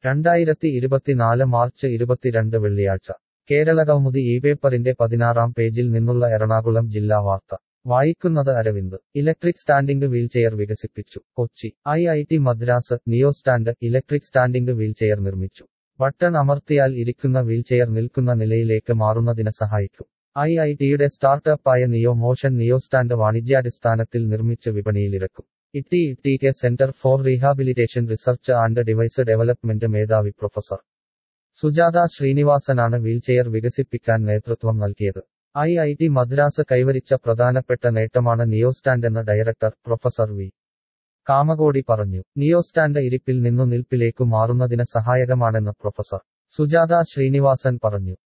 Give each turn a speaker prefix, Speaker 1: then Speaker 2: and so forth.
Speaker 1: രണ്ടായിരത്തി ഇരുപത്തിനാല് മാർച്ച് ഇരുപത്തിരണ്ട് വെള്ളിയാഴ്ച കേരളകൗമുദി ഈ പേപ്പറിന്റെ പതിനാറാം പേജിൽ നിന്നുള്ള എറണാകുളം ജില്ലാ വാർത്ത വായിക്കുന്നത് അരവിന്ദ് ഇലക്ട്രിക് സ്റ്റാൻഡിംഗ് വീൽചെയർ വികസിപ്പിച്ചു Kochi I I T Madras Neo Stand electric standing wheelchair നിർമ്മിച്ചു ബട്ടൺ അമർത്തിയാൽ ഇരിക്കുന്ന വീൽചെയർ നിൽക്കുന്ന നിലയിലേക്ക് മാറുന്നതിന് സഹായിക്കും ഐ ഐ ടിയുടെ സ്റ്റാർട്ടപ്പായ നിയോ മോഷൻ നിയോ സ്റ്റാൻഡ് വാണിജ്യാടിസ്ഥാനത്തിൽ നിർമ്മിച്ച് വിപണിയിലിറക്കും IIT IIT K centre for rehabilitation research and device development മേധാവി പ്രൊഫസർ സുജാത ശ്രീനിവാസനാണ് വീൽചെയർ വികസിപ്പിക്കാൻ നേതൃത്വം നൽകിയത് ഐ ഐ ടി മദ്രാസ് കൈവരിച്ച പ്രധാനപ്പെട്ട നേട്ടമാണ് നിയോസ്റ്റാൻഡ് എന്ന ഡയറക്ടർ പ്രൊഫസർ വി കാമകോടി പറഞ്ഞു നിയോസ്റ്റാൻഡ് ഇരിപ്പിൽ നിന്നു നിൽപ്പിലേക്കു മാറുന്നതിന് സഹായകമാണെന്ന് പ്രൊഫസർ സുജാത ശ്രീനിവാസൻ പറഞ്ഞു